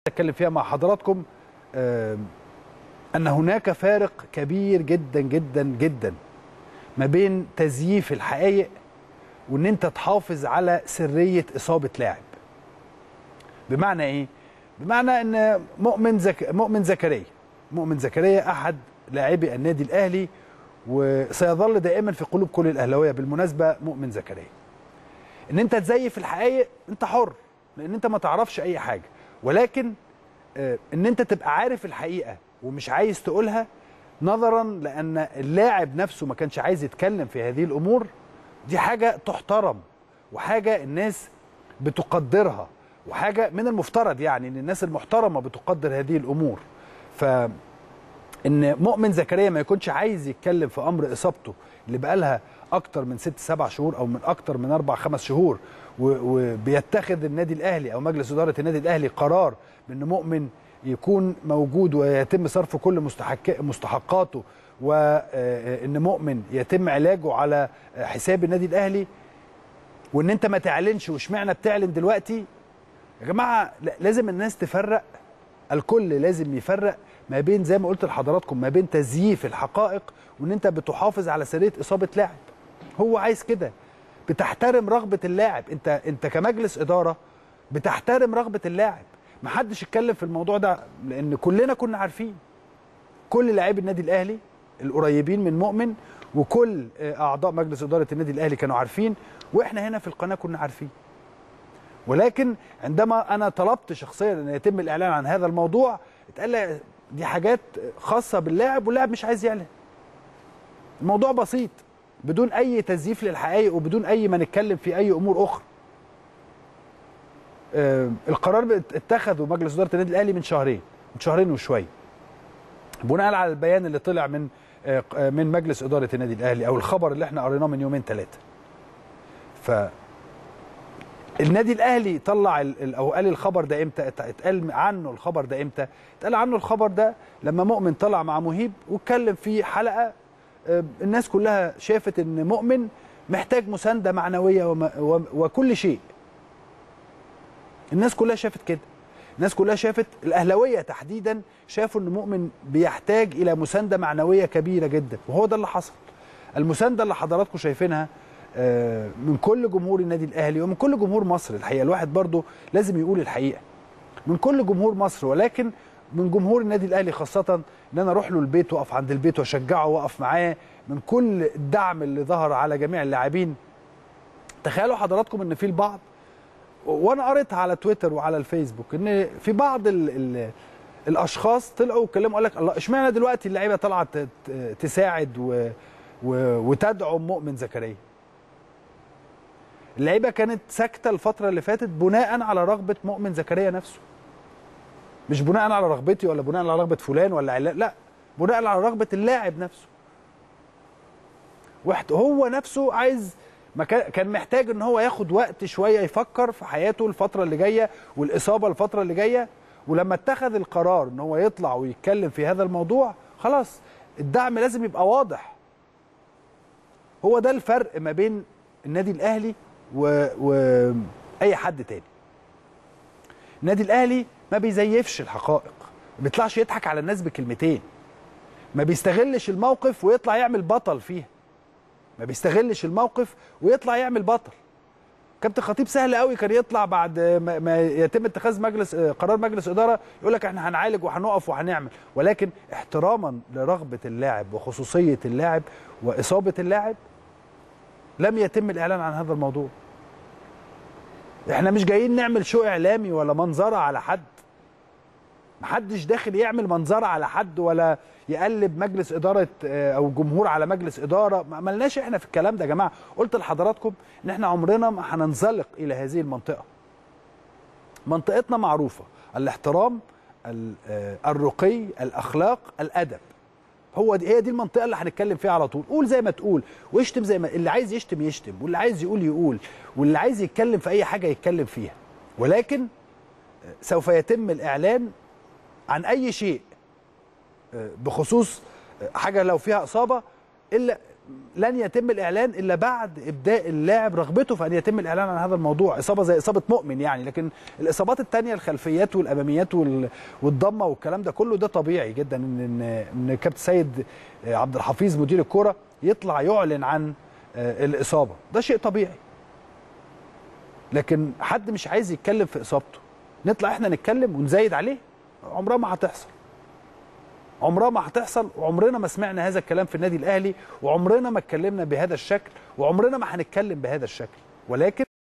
اتكلم فيها مع حضراتكم ان هناك فارق كبير جدا جدا جدا ما بين تزييف الحقائق وان انت تحافظ على سريه اصابه لاعب بمعنى ايه بمعنى ان مؤمن زك... مؤمن زكريا مؤمن زكريا احد لاعبي النادي الاهلي وسيظل دائما في قلوب كل الاهلاويه بالمناسبه مؤمن زكريا ان انت تزيف الحقائق انت حر لان انت ما تعرفش اي حاجه ولكن ان انت تبقى عارف الحقيقه ومش عايز تقولها نظرا لان اللاعب نفسه ما كانش عايز يتكلم في هذه الامور دي حاجه تحترم وحاجه الناس بتقدرها وحاجه من المفترض يعني ان الناس المحترمه بتقدر هذه الامور ف ان مؤمن زكريا ما يكونش عايز يتكلم في امر اصابته اللي بقى لها اكتر من ست سبع شهور او من اكتر من اربع خمس شهور وبيتخذ النادي الاهلي او مجلس اداره النادي الاهلي قرار بان مؤمن يكون موجود ويتم صرف كل مستحق مستحقاته وان مؤمن يتم علاجه على حساب النادي الاهلي وان انت ما تعلنش واشمعنى بتعلن دلوقتي يا جماعه لازم الناس تفرق الكل لازم يفرق ما بين زي ما قلت لحضراتكم ما بين تزييف الحقائق وان انت بتحافظ على سريه اصابه لاعب هو عايز كده بتحترم رغبه اللاعب انت انت كمجلس اداره بتحترم رغبه اللاعب ما حدش اتكلم في الموضوع ده لان كلنا كنا عارفين كل لاعبي النادي الاهلي القريبين من مؤمن وكل اعضاء مجلس اداره النادي الاهلي كانوا عارفين واحنا هنا في القناه كنا عارفين ولكن عندما انا طلبت شخصيا ان يتم الاعلان عن هذا الموضوع اتقال لي دي حاجات خاصه باللاعب واللاعب مش عايز يعلن الموضوع بسيط بدون اي تزييف للحقائق وبدون اي ما نتكلم في اي امور اخرى آه القرار اتخذه مجلس اداره النادي الاهلي من شهرين من شهرين وشويه بناء على البيان اللي طلع من آه من مجلس اداره النادي الاهلي او الخبر اللي احنا قريناه من يومين ثلاثه ف النادي الاهلي طلع او قال الخبر ده امتى اتقال عنه الخبر ده امتى اتقال عنه الخبر ده لما مؤمن طلع مع مهيب واتكلم في حلقه الناس كلها شافت ان مؤمن محتاج مسانده معنويه وكل شيء الناس كلها شافت كده الناس كلها شافت الاهلاويه تحديدا شافوا ان مؤمن بيحتاج الى مسانده معنويه كبيره جدا وهو ده اللي حصل المسانده اللي حضراتكم شايفينها من كل جمهور النادي الاهلي ومن كل جمهور مصر الحقيقه الواحد برضو لازم يقول الحقيقه من كل جمهور مصر ولكن من جمهور النادي الاهلي خاصه ان انا اروح له البيت واقف عند البيت واشجعه واقف معاه من كل الدعم اللي ظهر على جميع اللاعبين تخيلوا حضراتكم ان في البعض وانا قريتها على تويتر وعلى الفيسبوك ان في بعض ال ال الاشخاص طلعوا واتكلموا قال لك الله اشمعنى دلوقتي اللعيبه طالعه تساعد و و وتدعم مؤمن زكريا اللعيبه كانت ساكته الفتره اللي فاتت بناء على رغبه مؤمن زكريا نفسه مش بناء على رغبتي ولا بناء على رغبه فلان ولا علان لا بناء على رغبه اللاعب نفسه هو نفسه عايز كان محتاج ان هو ياخد وقت شويه يفكر في حياته الفتره اللي جايه والاصابه الفتره اللي جايه ولما اتخذ القرار ان هو يطلع ويتكلم في هذا الموضوع خلاص الدعم لازم يبقى واضح هو ده الفرق ما بين النادي الاهلي واي حد تاني النادي الاهلي ما بيزيفش الحقائق ما بيطلعش يضحك على الناس بكلمتين ما بيستغلش الموقف ويطلع يعمل بطل فيها ما بيستغلش الموقف ويطلع يعمل بطل كابتن خطيب سهل قوي كان يطلع بعد ما يتم اتخاذ مجلس قرار مجلس اداره يقول لك احنا هنعالج وهنقف وهنعمل ولكن احتراما لرغبه اللاعب وخصوصيه اللاعب واصابه اللاعب لم يتم الاعلان عن هذا الموضوع احنا مش جايين نعمل شو اعلامي ولا منظره على حد محدش داخل يعمل منظره على حد ولا يقلب مجلس اداره او جمهور على مجلس اداره ما عملناش احنا في الكلام ده يا جماعه قلت لحضراتكم ان احنا عمرنا ما هننزلق الى هذه المنطقه منطقتنا معروفه الاحترام الرقي الاخلاق الادب هو دي هي دي المنطقه اللي هنتكلم فيها على طول قول زي ما تقول واشتم زي ما اللي عايز يشتم يشتم واللي عايز يقول يقول واللي عايز يتكلم في اي حاجه يتكلم فيها ولكن سوف يتم الاعلان عن اي شيء بخصوص حاجه لو فيها اصابه الا لن يتم الاعلان الا بعد ابداء اللاعب رغبته في ان يتم الاعلان عن هذا الموضوع اصابه زي اصابه مؤمن يعني لكن الاصابات الثانيه الخلفيات والاماميات وال- والضمه والكلام ده كله ده طبيعي جدا ان ان ان كابتن سيد عبد الحفيظ مدير الكوره يطلع يعلن عن آه، الاصابه ده شيء طبيعي لكن حد مش عايز يتكلم في اصابته نطلع احنا نتكلم ونزايد عليه عمرها ما هتحصل عمرها ما هتحصل وعمرنا ما سمعنا هذا الكلام في النادي الاهلي وعمرنا ما اتكلمنا بهذا الشكل وعمرنا ما هنتكلم بهذا الشكل ولكن